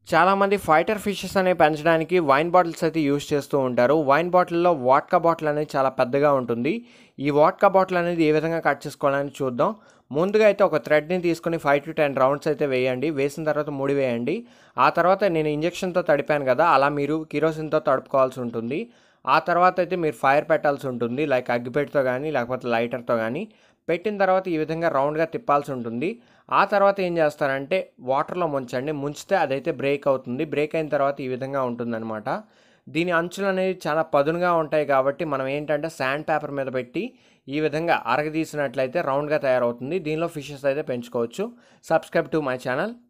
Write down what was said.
చాలామంది fighter fishes అనేవి పెంచడానికి వైన్ బాటిల్స్ అయితే యూజ్ చేస్తూ ఉంటారు వైన్ బాటిల్లో వాట్కా బాటిల్ అనేది చాలా పెద్దగా ఉంటుంది ఈ వాట్కా బాటిల్ అనేది ఏ విధంగా కట్ చేసుకోవాలని చూద్దాం ముందుగా అయితే ఒక థ్రెడ్ని తీసుకుని ఫైవ్ టు టెన్ రౌండ్స్ అయితే వేయండి వేసిన తర్వాత ముడి వేయండి ఆ తర్వాత నేను ఇంజెక్షన్తో తడిపాను కదా అలా మీరు కిరోసిన్తో తడుపుకోవాల్సి ఉంటుంది ఆ తర్వాత అయితే మీరు ఫైర్ పెట్టాల్సి ఉంటుంది లైక్ అగ్గిపెట్టితో కానీ లేకపోతే లైటర్తో కానీ పెట్టిన తర్వాత ఈ విధంగా రౌండ్గా తిప్పాల్సి ఉంటుంది ఆ తర్వాత ఏం చేస్తారంటే వాటర్లో ముంచండి ముంచితే అదైతే బ్రేక్ అవుతుంది బ్రేక్ అయిన తర్వాత ఈ విధంగా ఉంటుందన్నమాట దీని అంచులు అనేవి చాలా పదునుగా ఉంటాయి కాబట్టి మనం ఏంటంటే శాండ్ పేపర్ మీద పెట్టి ఈ విధంగా అరగదీసినట్లయితే రౌండ్గా తయారవుతుంది దీనిలో ఫిషెస్ అయితే పెంచుకోవచ్చు సబ్స్క్రైబ్ టు మై ఛానల్